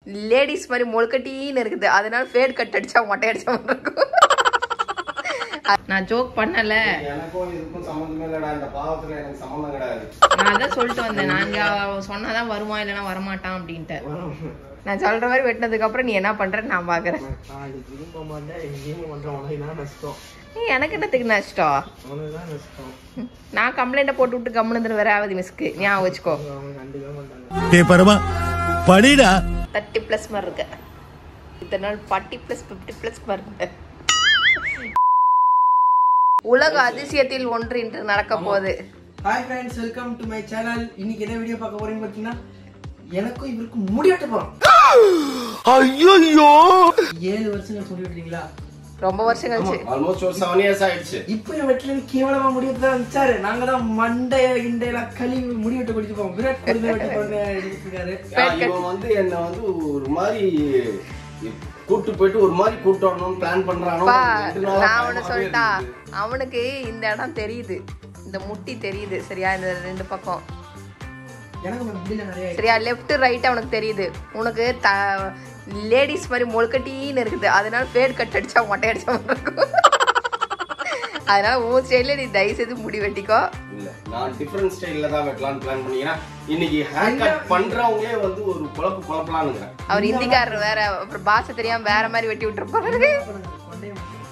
Ladies மாதிரி முழுக்கட்டின்னு இருக்குது அதனால ஃபேட் கட் அடிச்சா மொட்டை அடிச்சா மாதிரி இருக்கும் நான் ஜோக் பண்ணல எனக்கும் இதுக்கும் சம்மந்தமே இல்லடா இந்த பாவத்துல எனக்கு சம்மந்தம் கிடையாது நான் அதான் சொல்லிட்டு வந்தேன் நாங்க சொன்னாதான் வருவான் இல்லைன்னா வரமாட்டான் அப்படின்ட்டு நான் சொல்ற மாதிரி வெட்டினதுக்கு அப்புறம் நீ என்ன பண்றன்னு நான் பாக்குறேன் நாளைக்கு ஜிம் போக மாட்டேன் ஜிம் பண்ற உனக்கு தான் நஷ்டம் நீ எனக்கு என்னத்துக்கு நஷ்டம் உனக்கு தான் நஷ்டம் நான் கம்ப்ளைண்ட்டை போட்டு விட்டு கம்முன்னு வேற ஆகுது மிஸ்க்கு ஞாபகம் வச்சுக்கோ அவங்க கண்டுக்க மாட்டாங்க டே பரமா படிடா தேர்ட்டி ப்ளஸ் மாதிரி இருக்கு இத்தனை நாள் ஃபார்ட்டி ப்ளஸ் ஃபிஃப்டி ப்ளஸ் மாதிரி இருக்கு உலக அதிசயத்தில் ஒன்று இன்று நடக்க போகுது hi friends welcome to my channel இன்னைக்கு என்ன வீடியோ பார்க்க போறீங்க பார்த்தீங்கன்னா எனக்கும் இவருக்கும் முடிவெட்ட போறோம் ஐயோ ஏழு வருஷங்கள் முடி வெட்டுறீங்களா ரொம்ப வருஷம் கழிச்சு ஆல்மோஸ்ட் ஒரு செவன் இயர்ஸ் ஆயிடுச்சு இப்போ என் வெட்டில கேவலமா முடிவெட்டு தான் வச்சாரு நாங்க தான் மண்டைய கிண்டையெல்லாம் கழுவி முடிவெட்ட குடிச்சு போவோம் விராட் கோலி தான் வெட்ட போறேன்னு எடுத்துருக்காரு ஆ, இவன் வந்து என்ன வந்து ஒரு மாதிரி கூட்டு போயிட்டு ஒரு மாதிரி கூட்டணும் பிளான் பண்றானோ பா ரெண்டு நாளா நான் ஒண்ணு பயமாவே சொல்லிட்டா இருக்குது. அவனுக்கு இந்த இடம் தெரியுது இந்த முட்டி தெரியுது சரியா இந்த ரெண்டு பக்கம் எனக்கு முடியல நிறைய சரியா லெஃப்ட் ரைட் அவனுக்கு தெரியுது உனக்கு த லேடிஸ் மாதிரி முழுக்கட்டின்னு இருக்குது அதனால ஃபேட் கட் அடிச்சா மொட்டை அடிச்சா மாதிரி இருக்கும் அதனால உன் ஸ்டைல நீ தயவு செய்து முடி வெட்டிக்கோ இல்ல நான் டிஃபரண்ட் ஸ்டைல்ல தான் வெட்டலாம்னு பிளான் பண்ணிக்கிறேன் இன்னைக்கு ஹேர் கட் பண்றவங்களே வந்து ஒரு குழப்பு குழப்பலாம்னுங்கிறேன் அவர் ஹிந்திக்காரர் வேற அப்புறம் பாஷை தெரியாம வேற மாதிரி வெட்டி விட்டுருப்பாரு கொண்டே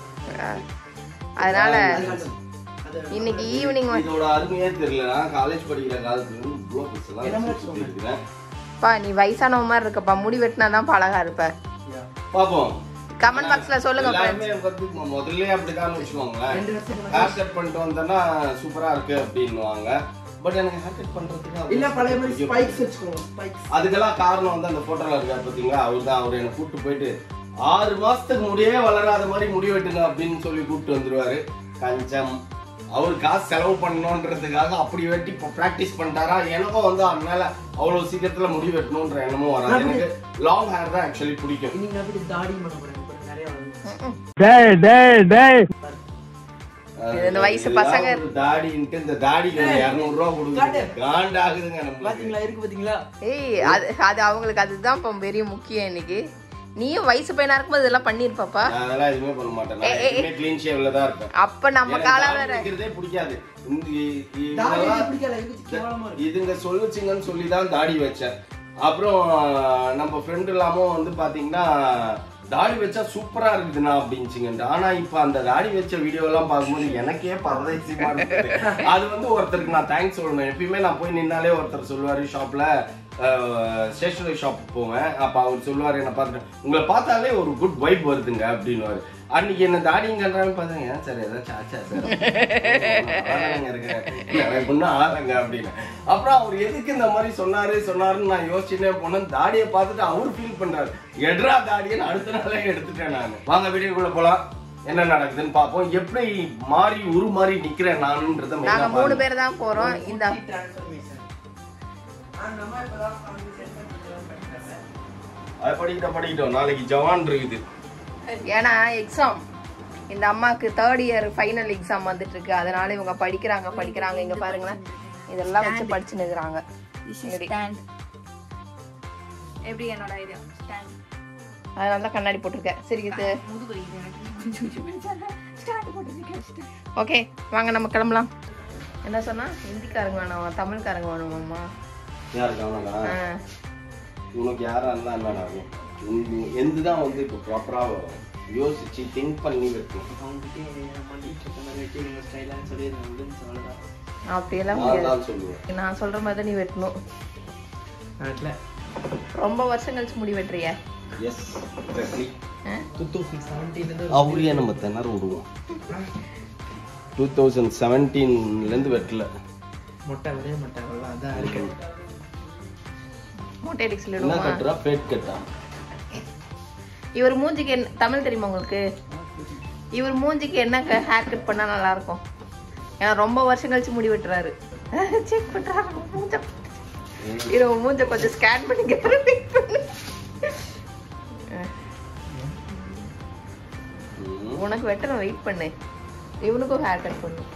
அதனால அது இன்னைக்கு ஈவினிங் இதோட அருமையே தெரியல நான் காலேஜ் படிக்கிற காலத்துல இருந்து இவ்வளோ பீஸ் எல்லாம் சுத்தி இருக்கிறேன் பா நீ வயசானவ மாதிரி இருக்கப்பா முடி வெட்டினா தான் பழகா இருப்ப பாப்போம் கமெண்ட் பாக்ஸ்ல சொல்லுங்க friends. எல்லாருமே வந்து மொ- முதல்லயே அப்படிதான் வச்சுக்கோங்களேன் ரெண்டு வருஷம் ஹேர் கட் பண்ணிட்டு வந்தேன்னா சூப்பரா இருக்கு அப்படின்னுவாங்க பட் எனக்கு ஹேர் கட் பண்றதுக்கு அவ்வளவு இல்ல பழைய மாதிரி பிடிக்கும். ஸ்பைக்ஸ் வச்சுக்கோங்க ஸ்பைக்ஸ் அதுக்கெல்லாம் காரணம் வந்து அந்த போட்டோல இருக்காரு பாத்தீங்களா அவர் தான் அவர் என்ன கூட்டு போயிட்டு ஆறு மாசத்துக்கு முடியே வளராத மாதிரி முடி வெட்டுங்க அப்படின்னு சொல்லி கூப்பிட்டு வந்துருவாரு கஞ்சம் அவர் காசு செலவு பண்ணணுன்றதுக்காக அப்படி வெட்டி இப்போ ப்ராக்டிஸ் பண்ணிட்டாரா எனக்கும் வந்து அதனால அவ்வளவு சீக்கிரத்துல முடி வெட்டணுன்ற எண்ணமும் வராது எனக்கு லாங் ஹேர் தான் ஆக்சுவலி பிடிக்கும் இன்னைக்கு நான் போய் தாடி பண்ண போறேன் இப்ப நிறைய வந்து டேய் டேய் டேய் இது இந்த வயசு இதெல்லாம் பசங்க ஒரு தாடின்ட்டு இந்த தாடிக்கு ஒரு இருநூறு ரூபா கொடுக்குது காட்டு. காண்டாகுதுங்க நம்மளுக்கு பாத்தீங்களா இருக்கு பாத்தீங்களா ஏய் அது அது அவங்களுக்கு அதுதான் இப்போ பெரிய முக்கியம் இன்னைக்கு நீயும் வயசு பையனா இருக்கும்போது இதெல்லாம் பண்ணிருப்பாப்பா நான் அதெல்லாம் எதுவுமே பண்ண மாட்டேன் நான் ஏய், ஏய், எப்பவுமே க்ளீன் ஷேவ்ல தான் இருப்பேன் அப்ப நம்ம எனக்கு காலம் தாடி வேற வைக்கிறதே பிடிக்காது இந்த இ- இ- தாடி இதெல்லாம் எனக்கு பிடிக்கல இது கேவலமா இருக்கு இதுங்க சொல்லுச்சுங்கன்னு சொல்லி தான் தாடி வச்சேன் அப்புறம் நம்ம ஃப்ரெண்ட் இல்லாம வந்து பாத்தீங்கன்னா தாடி வச்சா சூப்பரா இருக்குதுண்ணா அப்படின்னுச்சுங்க ஆனா இப்ப அந்த தாடி வச்ச வீடியோ எல்லாம் பார்க்கும்போது எனக்கே பரதேசியமா இருக்குது அது வந்து ஒருத்தருக்கு நான் தேங்க்ஸ் சொல்லணும் எப்பயுமே நான் போய் நின்னாலே ஒருத்தர் சொல்லுவாரு ஷாப்ல ஸ்டேஷனரி ஷாப் போவேன் அப்ப அவர் சொல்லுவாரு என்ன பார்த்துட்டு உங்களை பார்த்தாலே ஒரு குட் வைப் வருதுங்க அப்படின்னுவாரு அன்னைக்கு என்ன தாடிங்கன்றாங்க பார்த்தாங்க ஏன் சார் ஏதாச்சும் ஆச்சா சார் ஆளுங்க இருக்கிறேன் எனக்கு இன்னும் ஆளுங்க அப்படின்னு அப்புறம் அவர் எதுக்கு இந்த மாதிரி சொன்னாரு சொன்னாருன்னு நான் யோசிச்சுட்டே போனேன் தாடியை பார்த்துட்டு அவர் ஃபீல் பண்றாரு எட்ரா தாடின்னு அடுத்த நாளே எடுத்துட்டேன் நான் வாங்க வீடியோக்குள்ள போலாம் என்ன நடக்குதுன்னு பார்ப்போம் எப்படி மாறி உரு மாறி நிக்கிறேன் நானுன்றத main ஆ நாங்க மூணு பாருங்க. பேர் தான் போறோம் இந்த டிரான்ஸ்ஃபர்மேஷன் நம்ம இப்பதான் family settlement பண்ணிட்டாங்க. அது படிக்கிட்டோம் படிக்கிட்டோம் நாளைக்கு ஜவான் இருக்குது ஏன்னா எக்ஸாம் இந்த அம்மாக்கு தேர்ட் இயர் ஃபைனல் எக்ஸாம் வந்துட்டு இருக்கு அதனால இவங்க படிக்கிறாங்க படிக்கிறாங்க இங்க பாருங்களேன் இதெல்லாம் வச்சு படிச்சு நிக்கிறாங்க ஸ்டாண்ட் எப்படி என்னோட ஐடியா ஸ்டாண்ட் அதனால தான் கண்ணாடி போட்டிருக்கேன் சரி இது முதுகு வலிக்குது எனக்கு கொஞ்சம் கொஞ்சம் ஸ்டாண்ட் போட்டு ஓகே வாங்க நம்ம கிளம்பலாம் என்ன சொன்னா ஹிந்திக்காரங்க வேணும் தமிழ்காரங்க வேணுமாம்மா யாருக்கு அவனா ஆ. உனக்கு யாரா இருந்தா என்ன ஆகும் எந்துதான் வந்து இப்போ ப்ராப்பரா யோசிச்சு திங்க் பண்ணி வைக்கணும் அவங்ககிட்ட மண்டிட்டு இருக்க மாதிரி வெட்டி இவங்க ஸ்டைலாக சொல்லிடுறேன் விடுன்னு சொல்லலாம் அப்படியெல்லாம் நான் முடியாது தான் சொல்லுவேன் நான் சொல்ற மாதிரி தான் நீ வெட்டணும் நாட்டில் ரொம்ப வருஷம் கழிச்சு முடி வெட்டுறிய எஸ் எக்ஸாக்ட்லி டூ தௌசண்ட் செவன்டீன்லேருந்து அவரே நம்ம திணற விடுவோம் டூ தௌசண்ட் செவன்டீன்லேருந்து வெட்டல மொட்டை ஒரே மொட்டை அவ்வளோ அதான் இருக்கு மொட்டை அடிக்க என்ன சொல்லிடுவோமா கட்டுறா ஃபேட் கட்டா இவர் மூஞ்சிக்கு என்ன தமிழ் தெரியுமா உங்களுக்கு இவர் மூஞ்சிக்கு என்ன ஹேர் கட் பண்ணா நல்லா இருக்கும் ஏன்னா ரொம்ப வருஷம் கழிச்சு முடி வெட்டுறாரு செக் பண்றாரு மூஞ்ச இரு உன் மூஞ்ச கொஞ்சம் ஸ்கேன் பண்ணிக்கிறேன் wait பண்ணு. ம். உனக்கு வெட்டணும் வெயிட் பண்ணு இவனுக்கும் ஹேர் கட் பண்ணு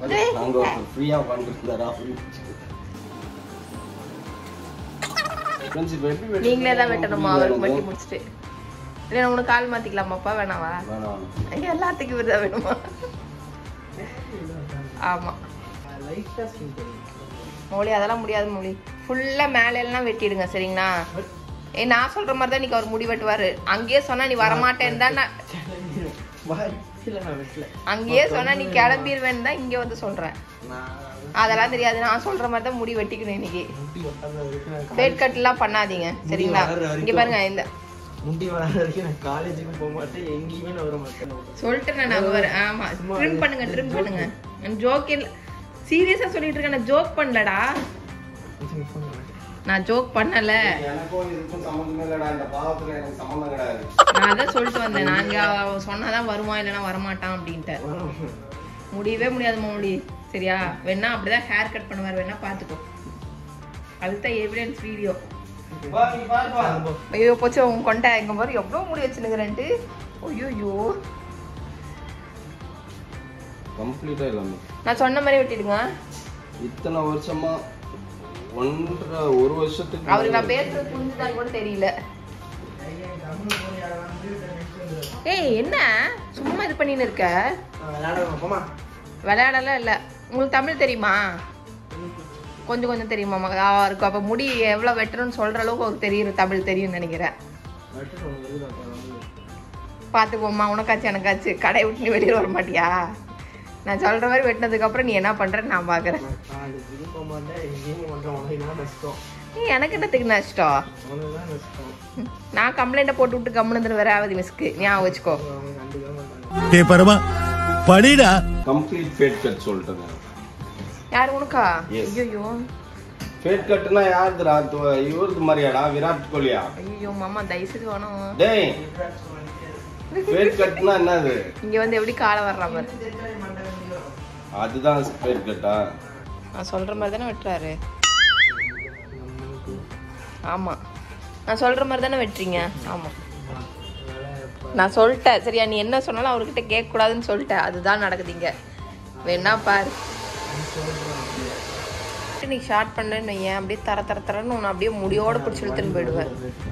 நாங்க ஃப்ரீயா பண்ணிருந்தாரா Friends, இப்ப எப்படி வெட்டுறது? நீங்களே தான் வெட்டணுமா அவருக்கு புரியல வெட்டி முடிச்சுட்டு இல்லைன்னா உனக்கு கால் மாத்திக்கலாமாப்பா வேணாவா எனக்கு. வேணாம். எல்லாத்துக்கும் விருதா வேணுமா ஆமா லைட்டா ஸ்கின் பண்ணி மொழி அதெல்லாம் முடியாது மொழி ஃபுல்லா மேல எல்லாம் வெட்டிடுங்க சரிங்களா ஏ நான் சொல்ற மாதிரி தான் நீங்க அவர் முடி வெட்டுவாரு அங்கேயே சொன்னா நீ வரமாட்டேன்னு தான் நான் வாய்ப்பில் நான் வெட்டல அங்கேயே சொன்னா நீ கிளம்பிடுவேன்னு தான் இங்க வந்து சொல்றேன் நான் அதெல்லாம் தெரியாது நான் சொல்ற மாதிரி தான் முடி வெட்டிக்கணும் இன்னைக்கு முடி வளர்ற வரைக்கும் நான் பேட் கட் எல்லாம் பண்ணாதீங்க சரிங்களா வளர்ற வரைக்கும். இங்க பாருங்க இந்த முடி வளர்ற வரைக்கும் நான் காலேஜுக்கும் போக மாட்டேன் எங்கேயுமே நான் வர மாட்டேன் சொல்லிட்டு நான் நம்புவேன் ஆமா சும்மா ட்ரிம் பண்ணுங்க ட்ரிம் பண்ணுங்க ஜோக் இல்ல சீரியஸா சொல்லிட்டு இருக்கேன் நான் ஜோக் பண்ணலடா சரி, phone பண்ணு. நான் ஜோக் பண்ணல எனக்கும் இதுக்கும் சம்மந்தமே இல்லடா இந்த பாவத்துல எனக்கு சம்மந்தம் கிடையாது நான் அதான் சொல்லிட்டு வந்தேன் நாங்க அவ சொன்னாதான் வருவான் இல்லைன்னா வரமாட்டான் அப்படின்ட்டு வரோம். முடியவே முடியாது மௌலி சரியா வேணா அப்படிதான் ஹேர் கட் பண்ணுவார் வேணா பாத்துக்கோ அதுதான் எவிடன்ஸ் வீடியோ வா, நீ பாருப்பா. ஐயோ போச்சு உன் கொண்டை எங்க மாதிரி எவ்வளவு முடி வச்சுனுக்குறேன்ட்டு ஐயோ கம்ப்ளீட்டா எல்லாமே நான் சொன்ன மாதிரி வெட்டிடுங்க இத்தனை வருஷமா ஒன்றரை ஒரு வருஷத்துக்கு அவருக்கு நான் பேசுறது புரிஞ்சுதான்னு கூட தெரியல ஏய் என்ன சும்மா இது பண்ணின்னு இருக்க நான் விளையாட போமா விளையாடலாம் இல்ல உங்களுக்கு தமிழ் தெரியுமா கொஞ்சம் கொஞ்சம் தெரியுமா மக- அவருக்கு அப்ப முடி எவ்வளவு வெட்டணும்னு சொல்ற அளவுக்கு அவருக்கு தெரியும் தமிழ் தெரியும்னு நினைக்கிறேன் வெட்டணும் உனக்கு இருக்குதா வந்து பாத்துக்கோம்மா உனக்காச்சு எனக்காச்சு கடை விட்டு நீ வெளியே வர மாட்டியா நான் சொல்ற மாதிரி வெட்டினதுக்கு அப்புறம் நீ என்ன பண்றன்னு நான் பாக்குறேன் நான் காலேஜுக்கும் போக மாட்டேன் எங்கேயும் போக மாட்டேன் உனக்கு தான் நஷ்டம் ஏய், எனக்கு என்னத்துக்கு நஷ்டம் உனக்கு தான் நஷ்டம் நான் கம்ப்ளைண்ட்டை போட்டு விட்டு கம்முன்னு வேற ஆகுது மிஸ்க்கு ஞாபகம் வச்சுக்கோ அவங்க கண்டுக்க மாட்டாங்க டே பரமா படிடா கம்ப்ளீட் ஃபேட் கட் சொல்லிட்டேங்க யார் உனக்கா Yes. ஐயோ ஃபேட் கட்னா யாருதுடா து- இவருது மாதிரியாடா விராட் கோலியா ஐயோ மாமா தயவுசெய்து வேணும் டேய் ஃபேட் கட்னா என்னது இங்க வந்து எப்படி காலை வர்ற மாதிரி அதுதான் ஃபேட் கட்டா நான் சொல்ற மாதிரி தானே வெட்டுறாரு ஆமா நான் சொல்ற மாதிரி தானே வெட்டுறீங்க ஆமா நான் சொல்லிட்டேன் சரியா நீ என்ன சொன்னாலும் அவர்கிட்ட கேட்க கூடாதுன்னு சொல்லிட்டேன் அதுதான் நடக்குதுங்க வேணா பாரு நீ ஷார்ட் பண்ணேன்னு வையேன் அப்படியே தர தர தரன்னு உன்னை அப்படியே முடியோட பிடிச்சி இழுத்துன்னு போயிடுவேன்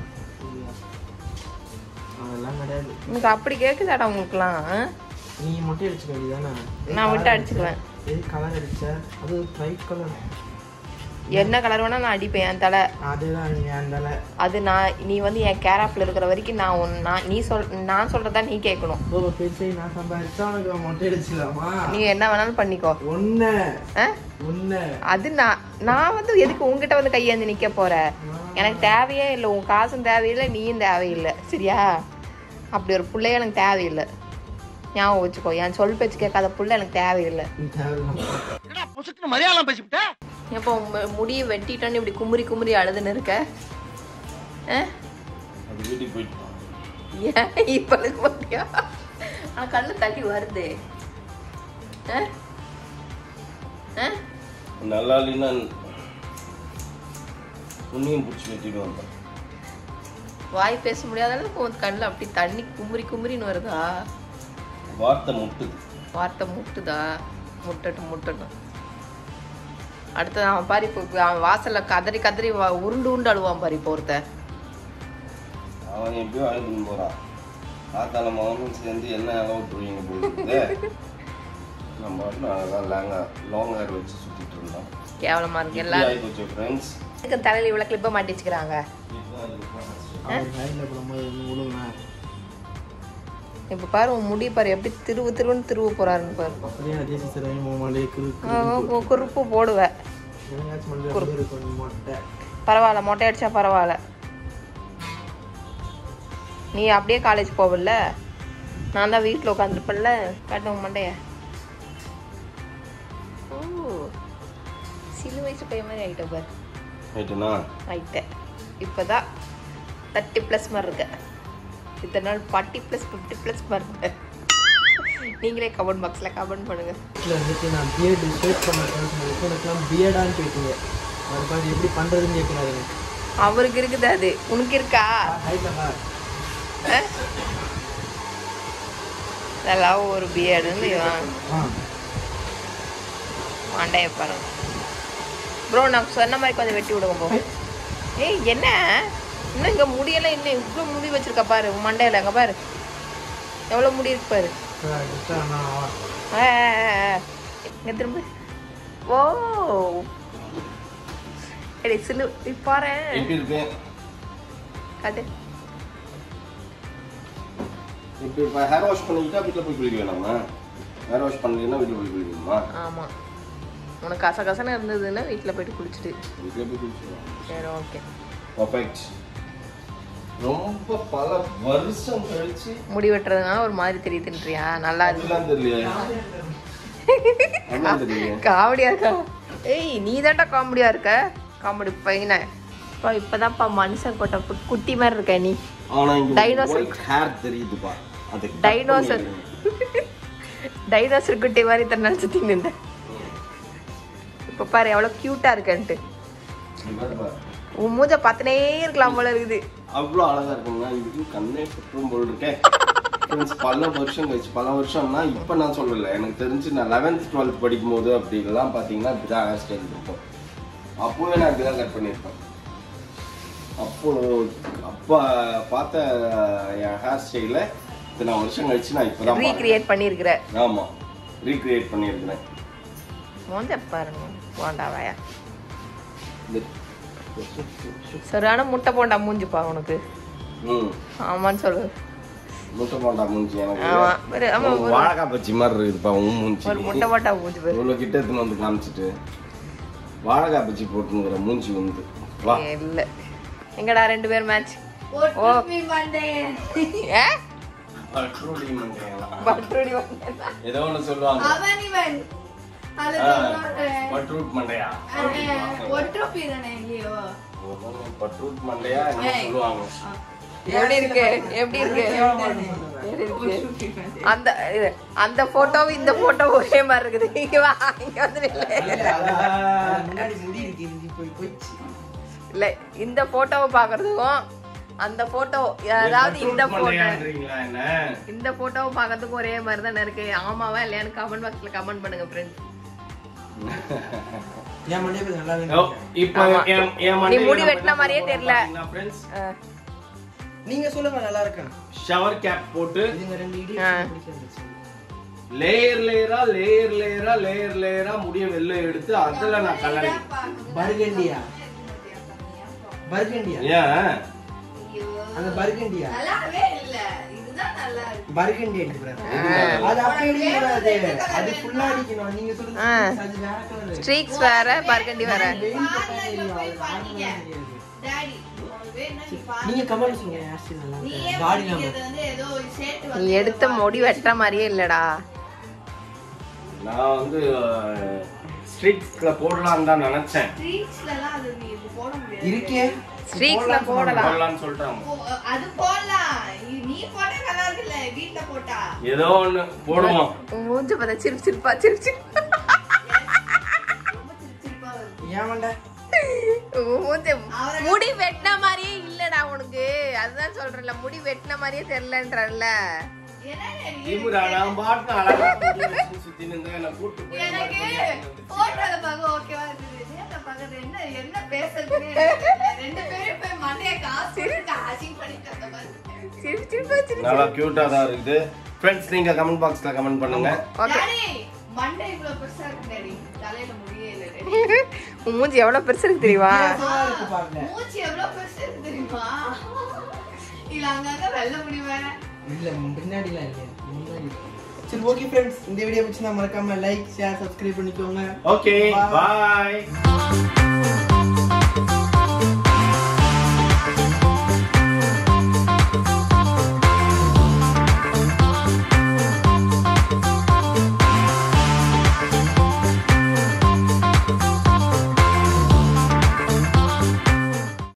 அதெல்லாம் கிடையாது உனக்கு அப்படி கேக்குதாடா உங்களுக்குலாம் ஆ? நீ மொட்டை அடிச்சுக்க வேண்டியதானே நான் விட்டு அடிச்சுக்குவேன் எது கலர் அடிச்ச அது லைட் கலர் என்ன கலர் வேணா நான் அடிப்பேன் என் தலை அதேதான் நீ அந்தால அது நான் நீ வந்து என் கேராப்ல இருக்கிற வரைக்கும் நான் உன் நான் நீ சொல் நான் சொல்றதா நீ கேட்கணும் ஓ பேசி நான் சம்பாதிச்சா உனக்கு மொட்டை அடிச்சிடலாமா நீ என்ன வேணாலும் பண்ணிக்கோ ஒன்ன ஆ? ஒன்ன அது நான் நான் வந்து எதுக்கு உங்ககிட்ட வந்து கையேந்து நிக்க போற எனக்கு தேவையே இல்லை உன் காசும் தேவையில்லை நீயும் தேவையில்லை சரியா அப்படி ஒரு பிள்ளைய எனக்கு தேவையில்லை ஞாபகம் வச்சுக்கோ என் சொல் பேச்சு கேட்காத புள்ள எனக்கு தேவையில்லை நீ தேவையில்லாம எப்போ முடியை வெட்டிட்டோன்னு இப்படி குமுறி குமுறி அழுதுன்னு இருக்க ஆ? அது வீட்டுக்கு போயிட்டு ஏன் இப்ப இருக்கு பாத்தியா ஆனா கண்ணு தள்ளி வருது ஆ? ஆ? நல்லா இல்லைன்னா உன்னையும் பிடிச்சி வெட்டிடுவாங்க வாய் பேச முடியாத அளவுக்கு உன் கண்ணுல அப்படி தண்ணி குமுறி குமுறின்னு வருதா வார்த்தை முட்டுது வார்த்தை முட்டுதா முட்டட்டும் முட்டட்டும் அடுத்தது அவன் பாரு இப்போ அவன் வாசல்ல கதறி கதறி வா- உருண்டு உருண்டு அழுவான் பாரு இப்போ ஒருத்தன் அவன் எப்படியோ அழுதுன்னு போறான் ஆத்தால மகனும் சேர்ந்து என்ன அளவு விட்டுருவீங்க போயிட்டு நம்ம பாட்டுல அழகா லேங்கா லாங் ஹேர் வச்சு சுத்திட்டு இருந்தோம் கேவலமா இருக்கு இப்படி எல்லாரும் ஆயிப்போச்சு ஃப்ரெண்ட்ஸ் எதுக்கு தலையில இவ்வளவு கிளிப்ப மாட்டி வச்சுக்கிறாங்க அவர் கையில் போடும்போது விழுங்க இப்ப பாரு உன் முடி பாரு எப்படி திருவு திருவுன்னு திருவு போறாருன்னு பாரு அப்படியே அதே சிஸ்டர் மோமாலே கிறுக்கு ஆ, கு- குறுப்பு போடுவேன் எங்கேயாச்சும் மண்டல இருக்கும் மொட்டை பரவாயில்ல மொட்டை அடிச்சா பரவாயில்ல நீ அப்படியே காலேஜ் போவல நான் தான் வீட்டில் உட்காந்துருப்பேன்ல காட்டுங்க மண்டைய ஓ சிலு வயசு பையன் மாதிரி ஆகிட்ட பாரு ரைட்டுண்ணா ஆயிட்டேன் இப்போதான் தேர்ட்டி ப்ளஸ் மாதிரி இருக்க இத்தனை நாள் ஃபார்ட்டி ப்ளஸ் ஃபிஃப்டி ப்ளஸ் மாதிரி இருக்க நீங்களே கமெண்ட் பாக்ஸில் கமெண்ட் பண்ணுங்க வீட்டில் வந்துட்டு நான் பிஎட் ஷேப் பண்ண ஃப்ரெண்ட்ஸ் எனக்குலாம் பிஎடான்னு கேட்குங்க அது பாரு எப்படி பண்ணுறதுன்னு கேட்குறாரு அவருக்கு இருக்குது அது உனக்கு இருக்கா ஹைட்டில் பார் அஹ்? இதெல்லாம் ஒரு பிஎட்னு இவன் ஆ மண்டைய பாருங்க ப்ரோ நான் சொன்ன மாதிரி கொஞ்சம் வெட்டி விடுங்க ப்ரோ ஏய் என்ன இன்னும் இங்க முடியெல்லாம் இன்னும் இவ்வளோ முடி வச்சிருக்க பாரு உன் மண்டையில அங்க பாரு எவ்வளோ முடி இருக்கு பாரு ஆ, ஆ, ஆ, ஆ. இங்க திரும்ப ஓ எடி சிலு இப்ப பாரு எப்படி இருக்கேன் காட்டு இப்போ இப்போ ஹேர் வாஷ் பண்ணிக்கிட்டா வீட்டில் போய் குளிக்க வேணாமா ஹேர் வாஷ் பண்ணலைன்னா வீட்டில் போய் குளிக்கணுமா ஆமா உனக்கு கச கசன்னு இருந்ததுன்னா வீட்டில் போயிட்டு குளிச்சுட்டு வீட்டில் போய் குளிச்சுக்கலாம் சரி ஓகே பர்ஃபெக்ட் ரொம்ப பல வருஷம் கழிச்சு முடி வெட்டுறதுனால ஒரு மாதிரி தெரியுதுன்றியா நல்லா இருக்கு அதெல்லாம் தெரியலையே அதெல்லாம் தெரியலையே காமெடியா இருக்கா ஏய் நீ தான்டா காமெடியா இருக்க காமெடி பையனை இப்போ இப்போதான்ப்பா மனுஷன் கொட்ட கு- குட்டி மாதிரி இருக்க நீ ஆனா இங்க Dinosaur. ஒயிட் ஹேர் தெரியுதுப்பா அது cut டைனோசர் பண்ணிடுங்க. டைனோசர் குட்டி மாதிரி தன்னை சுத்தி நின்றேன் இப்போ பாரு எவ்வளோ க்யூட்டா இருக்கன்ட்டு இங்க பாரு பாரு. உன் மூஞ்ச பார்த்துனே இருக்கலாம் போல இருக்குது அவ்வளோ அழகா இருக்குங்களா இது கண்ணே சுற்றும் போல் இருக்கேன் Friends, பல வருஷம் கழிச்சு பல வருஷம்னா இப்போ நான் சொல்லல எனக்கு தெரிஞ்சு நான் லெவன்த் டுவெல்த் படிக்கும் போது அப்படிலாம் பார்த்தீங்கன்னா இப்படிதான் ஹேர் ஸ்டைல் இருக்கும் அப்போவே நான் இப்படிதான் கட் பண்ணியிருப்பேன் அப்போ அப்போ பார்த்த என் ஹேர் ஸ்டைல இத்தனை வருஷம் கழிச்சு நான் இப்போதான் பார்க்கிறேன். ரீக்ரியேட் பண்ணியிருக்கிற ஆமா ரீக்ரியேட் பண்ணியிருக்கிறேன் மூஞ்ச பாருங்க போண்டாவாயா இந்த- சரியான முட்டை போண்டா மூஞ்சிப்பா உனக்கு ம் ஆமான்னு சொல்லு முட்டை போண்டா மூஞ்சி எனக்கு ஆமா ஒரு ஆமா ஒரு ஒரு- வாழைக்காய் பச்சி மாதிரி இருக்குதுப்பா உன் மூஞ்சி ஒரு முட்டை போண்டா மூஞ்சி பாரு இவ்வளோ கிட்ட எடுத்துன்னு வந்து காமிச்சிட்டு வாழைக்காய் பச்சி போட்டுங்கிற மூஞ்சி வந்து வா இல்ல எங்கடா ரெண்டு பேர் மேட்ச் ஓ ஏ பட்ரூடி மண்டையெல்லாம். பட்ருடி வந்தேன்னா. ஏதோ ஒண்ணு சொல்லுவாங்க அவன் இவன் அது ஆ, சொல்றாங்க. பட்ரூட் மண்டையா அஹ், ஒற்றப்பி தானே இல்லையோ பட்ரூட் மண்டையா என்ன சொல்லுவாங்க எப்படி இருக்கு எப்படி இருக்கு எப்படி இருக்கு அந்த இது, அந்த போட்டோவும் இந்த போட்டோ ஒரே மாதிரி இருக்குது இங்க வா இங்க வந்து நில்லு. முன்னாடி முடி இருக்கு இது போய் போயிடுச்சு இல்ல இந்த போட்டோவை பாக்குறதுக்கும் அந்த போட்டோ அதாவது இந்த போட்டோ மண்டையான்றீங்களா என்ன இந்த போட்டோவை பார்க்கறதுக்கு ஒரே மாதிரி தானே இருக்கு ஆமாவா இல்லையான்னு கமெண்ட் பாக்ஸ்ல கமெண்ட் பண்ணுங்க ஃப்ரெண்ட்ஸ் என் மண்டே போய் நல்லா ஓ, இப்போ ஆமா. என்- என் நீ மண்டையில முடி நம்ம வெட்டின என்ன மாதிரியே பண்ண தெரியல. போறோம் பாத்தீங்கன்னா, friends, நீங்க சொல்லுங்க நல்லா இருக்கேன் ஷவர் கேப் போட்டு இதுங்க ரெண்டு இடி ஆ. பிடிச்சிருந்துச்சு லேயர் லேயரா லேயர் லேயரா லேயர் லேயரா முடிய வெளில எடுத்து அதுல நான் கலரி பர்கண்டியா பர்கண்டியா ஏன் அந்த பர்கண்டியா நல்லாவே இல்ல இதுதான் நல்லா இருக்கு பர்கண்டி எடுத்துக்கிறேன் அது அப்படி அடிக்கூடாது அது ஃபுல்லா அடிக்கணும் நீங்க சொல்றது ஆ. அது வேற கலர் ஸ்ட்ரீக்ஸ் வேற பர்கண்டி வேற வெயில் போட்டா தெரியும் அது பண்ணீங்க. ஆடவே தெரியாது. டாடி உனக்கு வேணும்னா நீ பாரு. நீங்க கமெண்ட் சொல்லுங்க ஆஸ்டி நல்லா நீயே இருக்கு காடி பண்ணிக்கிறது வந்து ஏதோ சேர்த்து நீ வந்து எடுத்த முடி வெட்டுற மாதிரியே இல்லடா நான் வந்து ஸ்ட்ரீட்ஸ்ல போடலாம்னு தான் நினைச்சேன் ஸ்ட்ரீட்ஸ்ல எல்லாம் அது நீ இது போட முடியாது இருக்கே ஸ்ட்ரீக்ஸ்ல போடலாம் போடலாம்னு சொல்றாங்க போ- அது போடலாம் நீ- நீ போட்டா நல்லா இருக்குல்ல வீட்ல போட்டா ஏதோ ஒண்ணு போடுவோம் உன் மூஞ்ச பார்த்தா சிரிப்பு சிரிப்பா சிரிப்பு சிரிப்பா ரொம்ப சிரிச்சிருப்பா வருது ஏன் மண்டை உன் மூஞ்ச முடி வெட்டின மாதிரியே இல்லடா உனக்கு அதுதான் சொல்றேன்ல முடி வெட்டின மாதிரியே தெரியலன்றல என்னங்க நீ? திமுறா நான் பாட்டு அழகா முடி வச்சு சுத்தி நின்று என்னை கூட்டு போய் எனக்கு மறுபடியும் போட்டோல பார்க்க ஓகேவா இருந்தது நேர்ல பார்க்கறது என்ன என்ன பேசுறதுன்னு எனக்கு தெரியல. ரெண்டு பேரும் போய் மண்டைய காசு கொடுத்து அசிங் பண்ணிட்டு வந்த மாதிரி. சிரிப்பு சிரிப்பா சிரிப்பு நல்லா கியூட்டா தான் இருக்குது ஃப்ரெண்ட்ஸ் நீங்க கமெண்ட் பாக்ஸ்ல கமெண்ட் பண்ணுங்க ஓகே டாடி, மண்டை இவ்வளவு பெருசா இருக்கு டாடி. தலையில முடியே இல்ல டாடி. உன் மூஞ்சி எவ்வளவு பெருசு இருக்கு தெரியுமா வித்தியாசமா இருக்கு பாருங்க மூச்சு எவ்வளவு பெருசா இருக்கு தெரியுமா இல்ல அங்கங்க வெள்ள முடி வேற இல்ல முன்னாடிலாம் இல்லையா முன்னாடி சரி ஓகே ஃப்ரெண்ட்ஸ் இந்த வீடியோ பிடிச்சிருந்தா மறக்காம லைக் ஷேர் சப்ஸ்கிரைப் பண்ணிக்கோங்க ஓகே Bye. பாய்